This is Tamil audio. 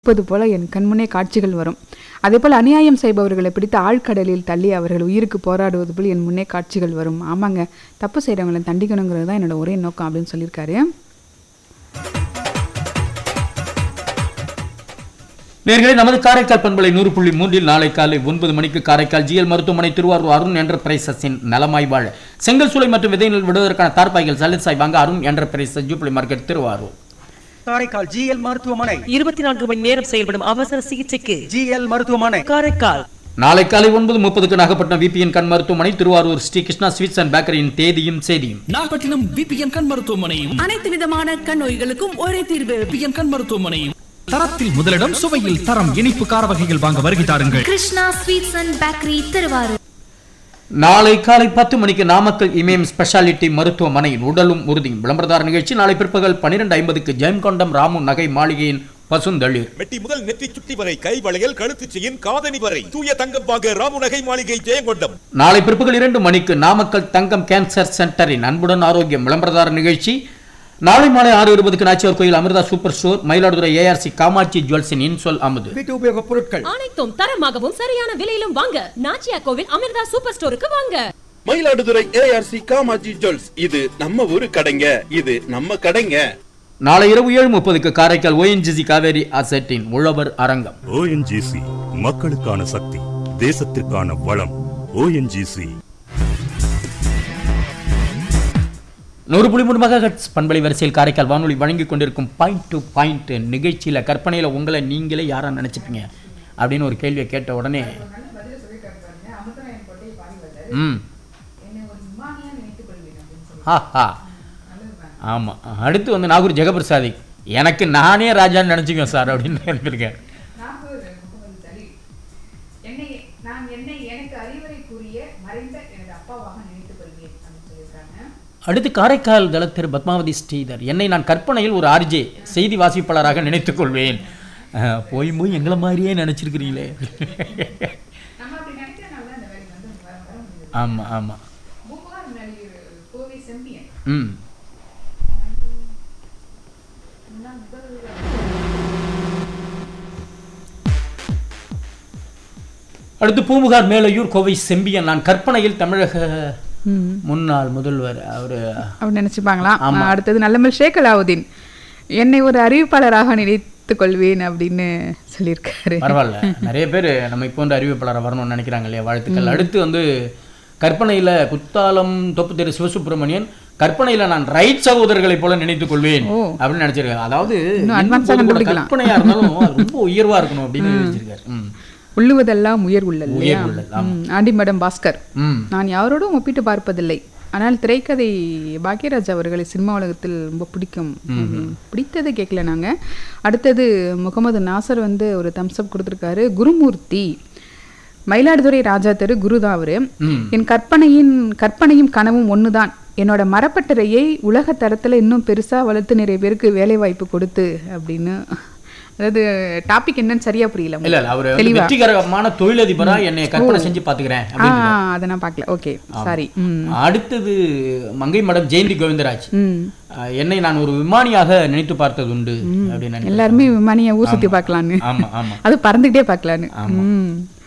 இருப்பது போல என் கண்முன்னே காட்சிகள் வரும் அதேபோல் அநியாயம் செய்பவர்களை பிடித்து ஆழ்கடலில் தள்ளி அவர்கள் உயிருக்கு போராடுவது போல் என் முன்னே காட்சிகள் வரும் ஆமாங்க தப்பு செய்கிறவங்களை தண்டிக்கணுங்கிறது தான் என்னோட ஒரே நோக்கம் அப்படின்னு சொல்லியிருக்காரு நேர்களே நமது காரைக்கால் பண்பலை நூறு புள்ளி மூன்றில் நாளை காலை ஒன்பது மணிக்கு காரைக்கால் ஜிஎல் மருத்துவமனை திருவாரூர் அருண் என்டர்பிரைசஸின் நலமாய் வாழ செங்கல் சூளை மற்றும் விதை நெல் விடுவதற்கான தார்பாய்கள் சலிசாய் வாங்க Arun enterprises jubilee market Thiruvarur Karaikal GL மருத்துவமனை இருபத்தி நான்கு மணி நேரம் செயல்படும் அவசர சிகிச்சைக்கு ஜிஎல் மருத்துவமனை காரைக்கால் நாளை காலை ஒன்பது முப்பதுக்கு நாகப்பட்டினம் விபிஎன் கண் மருத்துவமனை திருவாரூர் ஸ்ரீ கிருஷ்ணா ஸ்வீட்ஸ் அண்ட் பேக்கரியின் தேதியும் செய்தியும் நாகப்பட்டினம் விபிஎன் கண் மருத்துவமனையும் அனைத்து விதமான கண் நோய்களுக்கும் ஒரே தீர்வு விபிஎன் கண் மருத்துவமனையும் தரத்தில் முதலிடம் சுவையில் தரம் இனிப்பு கார வகைகள் வாங்க வருகை தாருங்கள் Krishna sweets and bakery Thiruvarur நாளை காலை பத்து மணிக்கு நாமக்கல் இமயம் ஸ்பெஷாலிட்டி மருத்துவமனையின் உடலும் உறுதியும் விளம்பரதார நிகழ்ச்சி நாளை பிற்பகல் பன்னிரெண்டு ஐம்பதுக்கு ஜெயம்கொண்டம் ராமு நகை மாளிகையின் பசுந்தளிர் மெட்டி முதல் நெற்றி சுட்டி வரை கை வளையல் கழுத்து செயின் காதணி வரை தூய தங்கம் வாங்க ராமுநகை மாளிகை ஜெயங்கொண்டம் நாளை பிற்பகல் இரண்டு மணிக்கு நாமக்கல் தங்கம் கேன்சர் சென்டரின் அன்புடன் ஆரோக்கியம் விளம்பரதார நிகழ்ச்சி நாளை மாலை ஆறு இருபதுக்கு Nachiyar Koil Amirtha super store Mayiladuthurai ARC Kamatchi ஜுவல்ஸின் இன்சொல் அமுது வீட்டு உபயோகப் பொருட்கள் அனைத்தும் தரமாகவும் சரியான விலையிலும் வாங்க நாச்சியா கோவில் அமிர்தா சூப்பர் ஸ்டோருக்கு வாங்க மயிலாடுதுறை ஏஆர்சி காமாஜி ஜுவல்ஸ் இது நம்ம ஊரு கடைங்க இது நம்ம கடைங்க நாளை இரவு ஏழு முப்பதுக்கு காரைக்கால் ஓஎன்ஜிசி காவேரி அசெட்டின் உழவர் அரங்கம் ஓஎன்ஜிசி மக்களுக்கான சக்தி தேசத்திற்கான வளம் ஓஎன்ஜிசி நூறு புள்ளி மூணு மெகாஹெட்ஸ் பண்பலை வரிசையில் காரைக்கால் வானொலி வழங்கி கொண்டிருக்கும் பாயிண்ட் டு பாயிண்ட் நிகழ்ச்சியில் கற்பனையில் உங்களை நீங்களே யாரா நினச்சிப்பீங்க அப்படின்னு ஒரு கேள்வியை கேட்ட உடனே ம் ஆஹா ஆமாம் அடுத்து வந்து நாகூர் ஜெகபிரசாதி எனக்கு நானே ராஜான்னு நினச்சிக்குவேன் சார் அப்படின்னு எழுதியிருக்கேன் என்னை நான் என்னை எனக்கு அறிவுரை கூறிய மறைந்த எனது அப்பாவாக நினைத்துக் கொள்வேன் அப்படின்னு சொல்லியிருக்காங்க அடுத்து காரைக்கால் தளத்திரு பத்மாவதி ஸ்ரீதர் என்னை நான் கற்பனையில் ஒரு ஆர்ஜே செய்தி வாசிப்பாளராக நினைத்துக் கொள்வேன் அஹ், போய் போய் எங்களை மாதிரியே நினச்சிருக்கிறீங்களே நம்ம அப்படி நினைச்சனால தான் இந்த வேலைக்கு வந்து வர வர முடியுது ஆமாம் ஆமாம் பூம்புகார் நடிகர் கோவை செம்பியன் ம் அடுத்து பூமுகார் மேலையூர் கோவை செம்பியன் நான் கற்பனையில் தமிழக முன்னாள் முதல்வர் அவர் அப்படி நினைச்சுப்பாங்களா ஆமா. அடுத்தது நல்லமல் ஷேக் அலாவுதீன் என்னை ஒரு அறிவிப்பாளராக நினைத்துக் கொள்வேன் அப்படின்னு சொல்லியிருக்காரு பரவாயில்ல நிறைய பேர் நம்ம இப்போ வந்து அறிவிப்பாளராக வரணும்னு நினைக்கிறாங்க இல்லையா வாழ்த்துக்கள் அடுத்து வந்து கற்பனையில் குத்தாலம் தொப்பு தெரு சிவசுப்பிரமணியன் கற்பனையில நான் ரைட் சகோதரர்களைப் போல நினைத்துக் கொள்வேன் ஓ. அப்படின்னு நினைச்சிருக்காரு அதாவது இன்னும் இன்னும் advance ஆ போது கூட கண்டுபிடிக்கலாம். கற்பனையா இருந்தாலும் அது ரொம்ப உயர்வா இருக்கணும் அப்படின்னு நினைச்சிருக்காரு ம். உள்ளுவதெல்லாம் உயர் உள்ளல் இல்லையா உயர் உள்ளல், ஆமா. ம், ஆண்டி மேடம் பாஸ்கர் ம் நான் யாரோடும் ஒப்பிட்டு பார்ப்பதில்லை ஆனால் திரைக்கதை பாக்யராஜ் அவர்களை சினிமா உலகத்தில் ரொம்ப பிடிக்கும் ம், பிடித்ததை கேட்கல நாங்கள் அடுத்தது முகமது நாசர் வந்து ஒரு தம்ஸ்அப் கொடுத்துருக்காரு குருமூர்த்தி மயிலாடுதுறை ராஜா தெரு குருதான் அவரு ம். என் கற்பனையின் கற்பனையும் கனவும் ஒண்ணுதான் என்னோட மரப்பட்டறையை உலக தரத்துல இன்னும் பெருசா வளர்த்து நிறைய பேருக்கு வேலை வாய்ப்பு கொடுத்து அப்படின்னு அதாவது டாபிக் என்னன்னு சரியா புரியல இல்ல இல்ல அவரு வந்து தெளிவா வெற்றிகரமான தொழிலதிபரா என்னை கற்பனை செஞ்சு பாத்துக்கிறேன் ஆ அப்படின்னு அதை நான் பார்க்கல ஓகே சாரி ம் அடுத்தது மங்கை மடம் ஜெயந்தி கோவிந்தராஜ் ம் அஹ், என்னை நான் ஒரு விமானியாக நினைத்து பார்த்தது உண்டு அப்படின்னு நினைக்கிறேன். எல்லாருமே விமானியை ஊர் சுத்தி பார்க்கலான்னு ஆமா ஆமா அது பறந்துகிட்டே பார்க்கலான்னு ம்